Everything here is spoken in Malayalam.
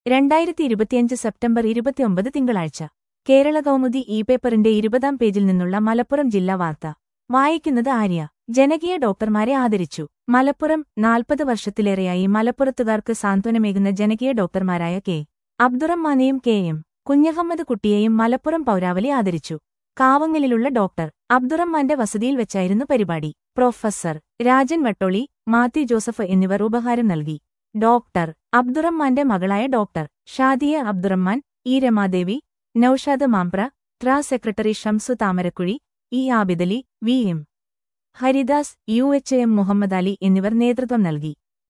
രണ്ടായിരത്തി ഇരുപത്തിയഞ്ച് സെപ്റ്റംബർ ഇരുപത്തിയൊമ്പത് തിങ്കളാഴ്ച കേരള കൗമുദി ഇ പേപ്പറിന്റെ ഇരുപതാം പേജിൽ നിന്നുള്ള മലപ്പുറം ജില്ലാ വാർത്ത വായിക്കുന്നത് ആര്യ ജനകീയ ഡോക്ടർമാരെ ആദരിച്ചു മലപ്പുറം നാൽപ്പത് വർഷത്തിലേറെയായി മലപ്പുറത്തുകാർക്ക് സാന്ത്വനമേകുന്ന ജനകീയ ഡോക്ടർമാരായ കെ അബ്ദുറഹ്മാനെയും കെ എം കുഞ്ഞഹമ്മദ് കുട്ടിയെയും മലപ്പുറം പൗരാവലി ആദരിച്ചു കാവങ്ങലിലുള്ള ഡോക്ടർ അബ്ദുറഹ്മാന്റെ വസതിയിൽ വെച്ചായിരുന്നു പരിപാടി പ്രൊഫസർ രാജൻ വട്ടോളി മാത്യു ജോസഫ് എന്നിവർ ഉപഹാരം നൽകി ഡോക്ടർ അബ്ദുറഹ്മാന്റെ മകളായ ഡോക്ടർ ഷാദിയ അബ്ദുറഹ്മാൻ ഇ രമാദേവി നൌഷാദ് മാംപ്ര ട്രാ secretary Shamsu Thamarakuzhi E Abidali V M Haridas U H M Muhammed Ali എന്നിവർ നേതൃത്വം നൽകി